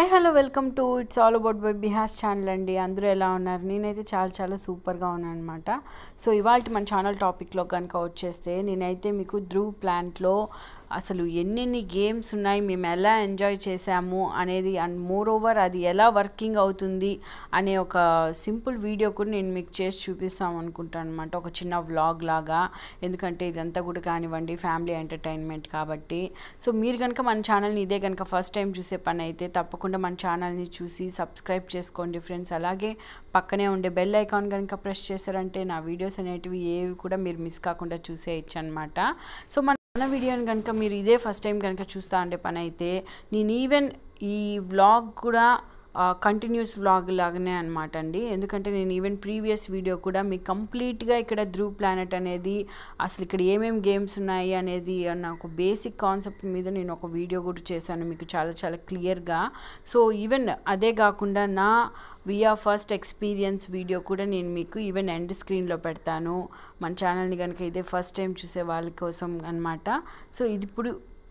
hi hello welcome to it's all about బై బిహాస్ channel అండి అందరూ ఎలా ఉన్నారు నేనైతే చాలా చాలా సూపర్గా ఉన్నాను అనమాట సో ఇవాళ మన ఛానల్ టాపిక్లో కనుక వచ్చేస్తే నేనైతే మీకు ధ్రువ్ ప్లాంట్లో అసలు ఎన్నెన్ని గేమ్స్ ఉన్నాయి మేము ఎలా ఎంజాయ్ చేసాము అనేది అండ్ మోర్ ఓవర్ అది ఎలా వర్కింగ్ అవుతుంది అనే ఒక సింపుల్ వీడియో కూడా నేను మీకు చేసి చూపిస్తాం అనుకుంటాను అనమాట ఒక చిన్న వ్లాగ్ లాగా ఎందుకంటే ఇదంతా కూడా కానివ్వండి ఫ్యామిలీ ఎంటర్టైన్మెంట్ కాబట్టి సో మీరు కనుక మన ఛానల్ని ఇదే కనుక ఫస్ట్ టైం చూసే పని అయితే తప్పకుండా మన ఛానల్ని చూసి సబ్స్క్రైబ్ చేసుకోండి ఫ్రెండ్స్ అలాగే పక్కనే ఉండే బెల్ ఐకాన్ కనుక ప్రెస్ చేశారంటే నా వీడియోస్ అనేటివి ఏవి కూడా మీరు మిస్ కాకుండా చూసేయచ్చు అనమాట సో మన మన వీడియోని కనుక మీరు ఇదే ఫస్ట్ టైం కనుక చూస్తా అంటే పని అయితే నేను ఈవెన్ ఈ వ్లాగ్ కూడా కంటిన్యూస్ వ్లాగ్ లాగానే అనమాట అండి ఎందుకంటే నేను ఈవెన్ ప్రీవియస్ వీడియో కూడా మీకు కంప్లీట్గా ఇక్కడ ధ్రువ్ ప్లానెట్ అనేది అసలు ఇక్కడ ఏమేమి గేమ్స్ ఉన్నాయి అనేది అన్న ఒక బేసిక్ కాన్సెప్ట్ మీద నేను ఒక వీడియో కూడా చేశాను మీకు చాలా చాలా క్లియర్గా సో ఈవెన్ అదే కాకుండా నా విఆర్ ఫస్ట్ ఎక్స్పీరియన్స్ వీడియో కూడా నేను మీకు ఈవెన్ ఎండ్ స్క్రీన్లో పెడతాను మన ఛానల్ని కనుక ఇదే ఫస్ట్ టైం చూసే వాళ్ళ కోసం అనమాట సో ఇది ఇప్పుడు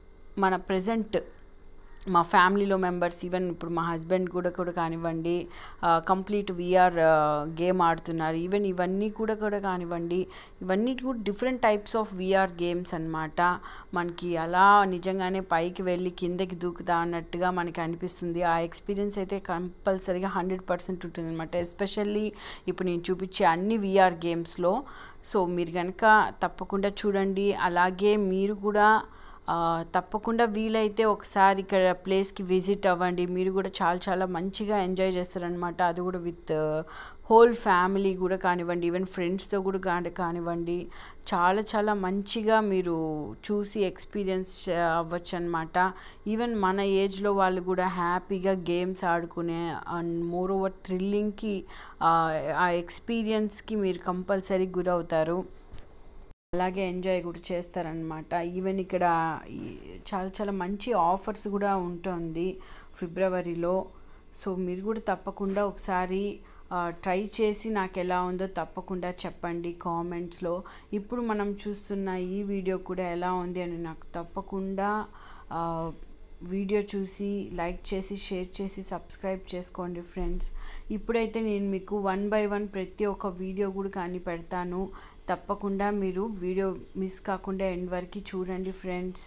మన ప్రజెంట్ మా ఫ్యామిలీలో మెంబర్స్ ఈవెన్ ఇప్పుడు మా హస్బెండ్ కూడా కూడా కానివ్వండి కంప్లీట్ వీఆర్ గేమ్ ఆడుతున్నారు ఈవెన్ ఇవన్నీ కూడా కూడా కానివ్వండి ఇవన్నీ కూడా different types of VR games అనమాట మనకి అలా నిజంగానే పైకి వెళ్ళి కిందకి దూకుతా అన్నట్టుగా మనకి అనిపిస్తుంది ఆ ఎక్స్పీరియన్స్ అయితే కంపల్సరీగా హండ్రెడ్ పర్సెంట్ ఉంటుంది అనమాట ఎస్పెషల్లీ ఇప్పుడు నేను చూపించే అన్ని వీఆర్ గేమ్స్లో సో మీరు కనుక తప్పకుండా చూడండి అలాగే మీరు కూడా తప్పకుండా వీలైతే ఒకసారి ఇక్కడ ప్లేస్కి విజిట్ అవ్వండి మీరు కూడా చాలా చాలా మంచిగా ఎంజాయ్ చేస్తారనమాట అది కూడా విత్ హోల్ ఫ్యామిలీ కూడా కానివ్వండి ఈవెన్ ఫ్రెండ్స్తో కూడా కాని కానివ్వండి చాలా చాలా మంచిగా మీరు చూసి ఎక్స్పీరియన్స్ అవ్వచ్చు అనమాట ఈవెన్ మన ఏజ్లో వాళ్ళు కూడా హ్యాపీగా గేమ్స్ ఆడుకునే అండ్ మోర్ ఓవర్ థ్రిల్లింగ్కి ఆ ఎక్స్పీరియన్స్కి మీరు కంపల్సరీ గురవుతారు అలాగే ఎంజాయ్ కూడా చేస్తారనమాట ఈవెన్ ఇక్కడ చాలా చాలా మంచి ఆఫర్స్ కూడా ఉంటుంది ఫిబ్రవరిలో సో మీరు కూడా తప్పకుండా ఒకసారి ట్రై చేసి నాకు ఎలా ఉందో తప్పకుండా చెప్పండి కామెంట్స్లో ఇప్పుడు మనం చూస్తున్న ఈ వీడియో కూడా ఎలా ఉంది అని నాకు తప్పకుండా వీడియో చూసి లైక్ చేసి షేర్ చేసి సబ్స్క్రైబ్ చేసుకోండి ఫ్రెండ్స్ ఇప్పుడైతే నేను మీకు వన్ బై వన్ ప్రతి ఒక్క వీడియో కూడా కానీ పెడతాను తప్పకుండా మీరు వీడియో మిస్ కాకుండా ఎండ్ వరకు చూడండి ఫ్రెండ్స్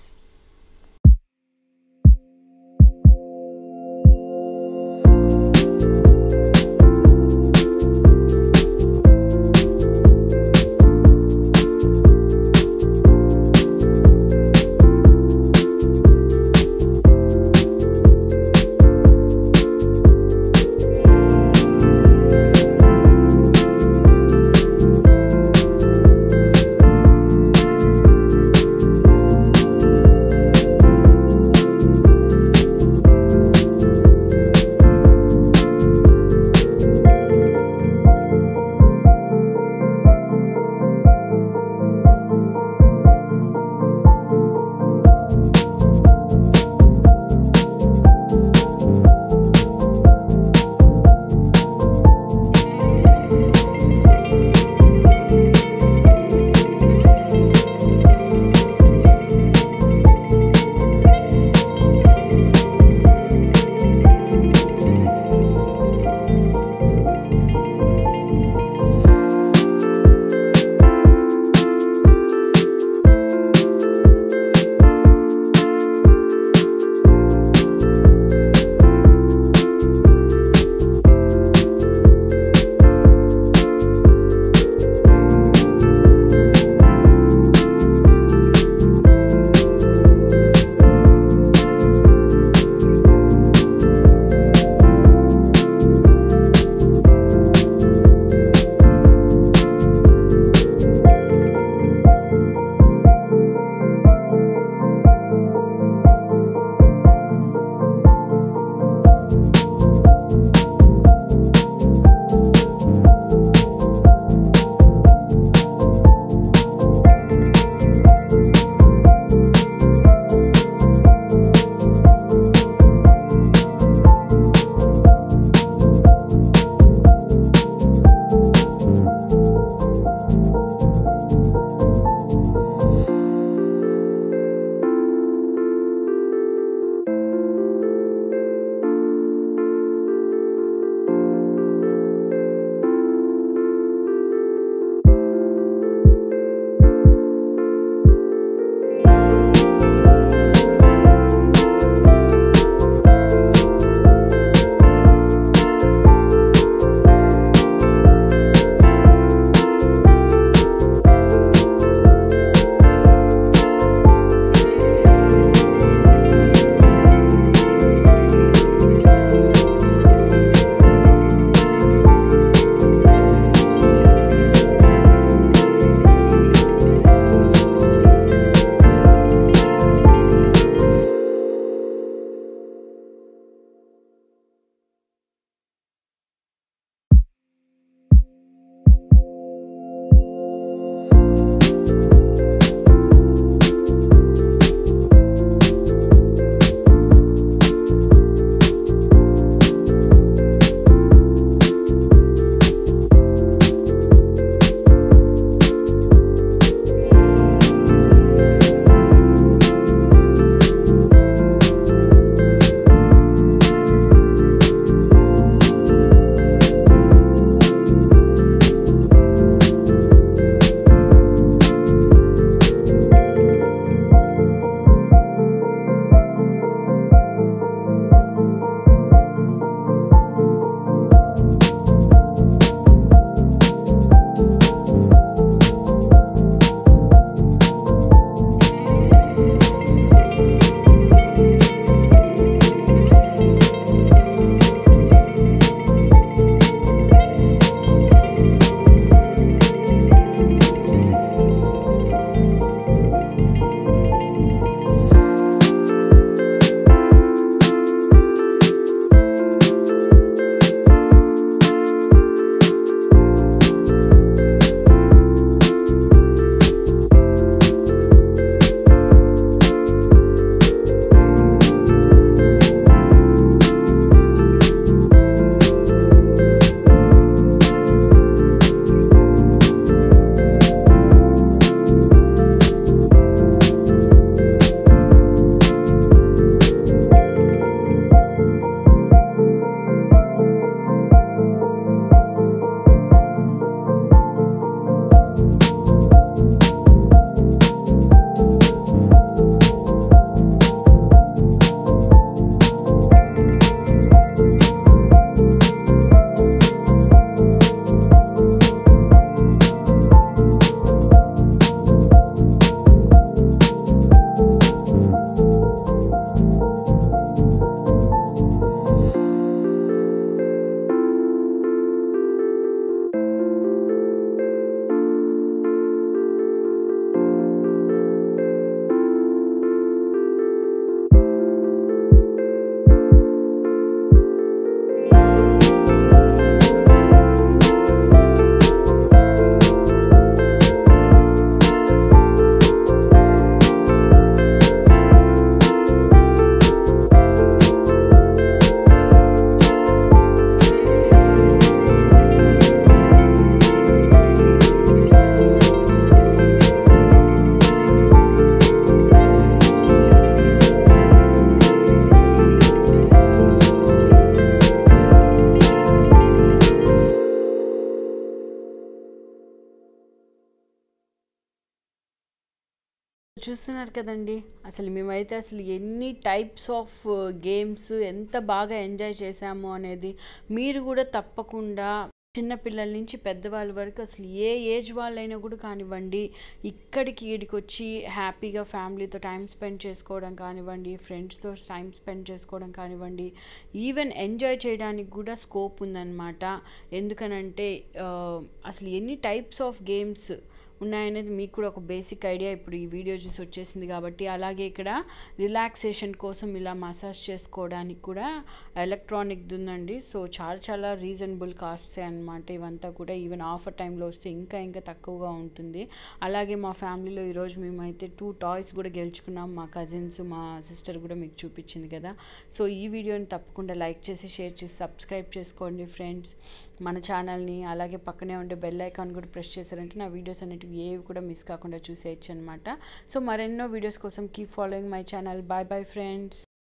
చూస్తున్నారు కదండి అసలు మేమైతే అసలు ఎన్ని టైప్స్ ఆఫ్ గేమ్స్ ఎంత బాగా ఎంజాయ్ చేసాము అనేది మీరు కూడా తప్పకుండా చిన్నపిల్లల నుంచి పెద్దవాళ్ళ వరకు అసలు ఏ ఏజ్ వాళ్ళైనా కూడా కానివ్వండి ఇక్కడికి ఈడికి వచ్చి హ్యాపీగా ఫ్యామిలీతో టైం స్పెండ్ చేసుకోవడం కానివ్వండి ఫ్రెండ్స్తో టైం స్పెండ్ చేసుకోవడం కానివ్వండి ఈవెన్ ఎంజాయ్ చేయడానికి కూడా స్కోప్ ఉందన్నమాట ఎందుకనంటే ఆ, అసలు ఎన్ని టైప్స్ ఆఫ్ గేమ్స్ ఉన్నాయనేది మీకు కూడా ఒక బేసిక్ ఐడియా ఇప్పుడు ఈ వీడియో చూసి వచ్చేసింది కాబట్టి అలాగే ఇక్కడ రిలాక్సేషన్ కోసం ఇలా మసాజ్ చేసుకోవడానికి కూడా ఎలక్ట్రానిక్ది ఉందండి సో చాలా చాలా రీజనబుల్ కాస్ట్ అనమాట ఇవంతా కూడా ఈవెన్ ఆఫర్ టైంలో వస్తే ఇంకా ఇంకా తక్కువగా ఉంటుంది అలాగే మా ఫ్యామిలీలో ఈరోజు మేమైతే టూ టాయ్స్ కూడా గెలుచుకున్నాం మా కజిన్స్ మా సిస్టర్ కూడా మీకు చూపించింది కదా సో ఈ వీడియోని తప్పకుండా లైక్ చేసి షేర్ చేసి సబ్స్క్రైబ్ చేసుకోండి ఫ్రెండ్స్ మన ఛానల్ని అలాగే పక్కనే ఉండే బెల్ ఐకాన్ కూడా ప్రెస్ చేశారంటే నా వీడియోస్ అనేటివి ఏవి కూడా మిస్ కాకుండా చూసేయచ్చు అనమాట సో మరెన్నో వీడియోస్ కోసం keep following my channel bye bye friends